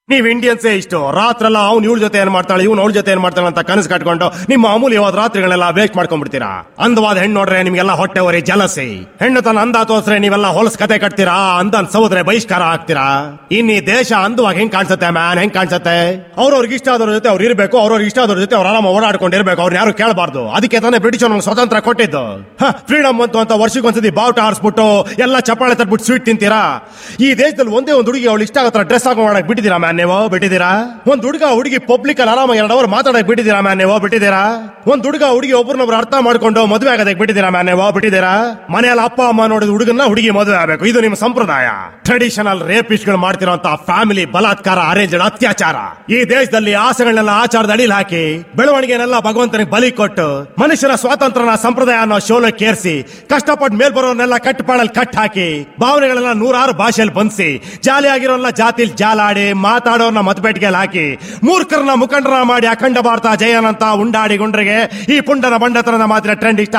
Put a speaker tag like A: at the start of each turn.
A: ನೀವ್ ಇಂಡಿಯನ್ಸೇ ಇಷ್ಟು ರಾತ್ರೆಲ್ಲ ಅವ್ನು ಇವಳ ಜೊತೆ ಏನ್ ಮಾಡ್ತಾಳೆ ಇವ್ನು ಅವಳ ಜೊತೆ ಏನ್ ಮಾಡ್ತಾಳೆ ಅಂತ ಕನಸು ಕಟ್ಕೊಂಡು ನಿಮ್ಮ ಅಮೂಲ್ಯವಾದ ರಾತ್ರಿಗಳೆಲ್ಲ ವೇಸ್ಟ್ ಮಾಡ್ಕೊಂಡ್ಬಿಡ್ತೀರಾ ಅಂದವಾದ ಹೆಣ್ಣು ನೋಡ್ರೆ ನಿಮ್ಗೆಲ್ಲ ಹೊಟ್ಟೆ ಹೊರಿ ಜಲಸಿ ಹೆಣ್ಣು ತನ್ನ ಅಂದ ತೋರ್ಸ್ರೆ ನೀವೆಲ್ಲ ಹೊಲಸ್ ಕತೆ ಕಟ್ತೀರಾ ಅಂದನ್ ಸೌದ್ರೆ ಬಹಿಷ್ಕಾರ ಆಗ್ತೀರಾ ಇನ್ ಈ ದೇಶ ಅಂದವಾಗ ಹೆಂಗ್ ಕಾಣಿಸುತ್ತೆ ಮ್ಯಾನ್ ಹೆಂಗ್ ಕಾಣಿಸುತ್ತೆ ಅವ್ರವ್ರಿಗೆ ಇಷ್ಟ ಆದವ್ರ ಜೊತೆ ಅವ್ರು ಇರ್ಬೇಕು ಅವ್ರವ್ರಿಗೆ ಇಷ್ಟ ಆದವ್ರ ಜೊತೆ ಅವ್ರು ಆರಾಮ ಓಡಾಡ್ಕೊಂಡಿರ್ಬೇಕು ಅವ್ರು ಯಾರು ಕೇಳಬಾರ್ದು ಅದಕ್ಕೆ ತಾನೇ ಬ್ರಿಟಿಷ್ ನಮ್ಗೆ ಸ್ವತಂತ್ರ ಕೊಟ್ಟಿದ್ದು ಫ್ರೀಡಮ್ ಬಂತು ಅಂತ ವರ್ಷಕ್ಕೊಂದ್ಸತಿ ಬಾವುಟ ಆರಿಸ್ಬಿಟ್ಟು ಎಲ್ಲ ಚಪ್ಪಾಳೆ ತಟ್ಬಿಟ್ಟು ಸ್ವೀಟ್ ತಿಂತೀರಾ ಈ ದೇಶದಲ್ಲಿ ಒಂದೇ ಒಂದು ಹುಡುಗಿ ಅವಳು ಇಷ್ಟ ಆಗತ್ರ ಡ್ರೆಸ್ ಹಾಕೋ ಮಾಡಕ್ ಬಿಟ್ಟಿದ್ದೀರಾ ಮ್ಯಾನ್ ನೀವು ಬಿಟ್ಟಿದ್ದೀರಾ ಒಂದ್ ಹುಡುಗ ಹುಡುಗಿ ಪಬ್ಲಿಕ್ ಅಲ್ಲಿ ಆರಾಮ ಎರಡು ಅವರ್ ಮಾತಾಡಕ್ ಬಿಟ್ಟಿದ್ದೀರಾ ಮ್ಯಾನ್ ನೀವು ಬಿಟ್ಟಿದ್ದೀರಾ ಒಂದ್ ಹುಡುಗ ಹುಡುಗಿ ಒಬ್ರನ್ನೊಬ್ರು ಅರ್ಥ ಮಾಡ್ಕೊಂಡು ಮದುವೆ ಆಗೋದಕ್ಕೆ ಬಿಟ್ಟಿದ್ದೀರಾ ಮ್ಯಾನ್ ನೀವು ಬಿಟ್ಟಿದ್ದೀರಾ ಮನೆಯಲ್ಲಿ ಅಪ್ಪ ಅಮ್ಮ ನೋಡಿದ ಹುಡುಗನ್ನ ಹುಡುಗಿ ಮದುವೆ ಆಗಬೇಕು ಇದು ನಿಮ್ಮ ಸಂಪ್ರದಾಯ ಟ್ರೆಡಿಷನಲ್ ರೇಪಿಸ್ಟ್ಗಳು ಮಾಡ್ತಿರೋಂತ ಫ್ಯಾಮಿಲಿ ಬಲಾತ್ಕಾರ ಅರೇಂಜ್ ಅತ್ಯಾಚಾರ ಈ ದೇಶದಲ್ಲಿ ಆಸೆಗಳನ್ನೆಲ್ಲ ಆಚಾರದ ಅಡಿಲ್ ಹಾಕಿ ಬೆಳವಣಿಗೆನೆಲ್ಲ ಭಗವಂತನಿಗೆ ಬಲಿ ಕೊಟ್ಟು ಮನುಷ್ಯನ ಸ್ವಾತಂತ್ರ್ಯನ ಸಂಪ್ರದಾಯ ಅನ್ನೋ ಶೋಲಕ್ಕೆ ಏರಿಸಿ ಕಷ್ಟಪಟ್ಟು ಮೇಲ್ ಬರೋರ್ನೆಲ್ಲ ಕಟ್ಟಪಾಡಲ್ಲಿ ಕಟ್ ಹಾಕಿ ಭಾವನೆಗಳೆಲ್ಲ ನೂರಾರು ಭಾಷೆಯಲ್ಲಿ ಬಂಧಿಸಿ ಜಾಲಿಯಾಗಿರೋಲ್ಲ ಜಾತಿಲ್ ಜಾಲಾಡಿ ಮಾತಾಡೋರ್ನ ಮತಪೇಟಿಗೆಯಲ್ಲಿ ಹಾಕಿ ಮೂರ್ಖರನ್ನ ಮುಖಂಡರ ಮಾಡಿ ಅಖಂಡ ಭಾರತ ಜಯನಂತ ಉಂಡಾಡಿ ಗುಂಡ್ರಿಗೆ ಈ ಪುಂಡನ ಬಂಡತನದ ಮಾತ್ರ ಟ್ರೆಂಡ್ ಇಷ್ಟ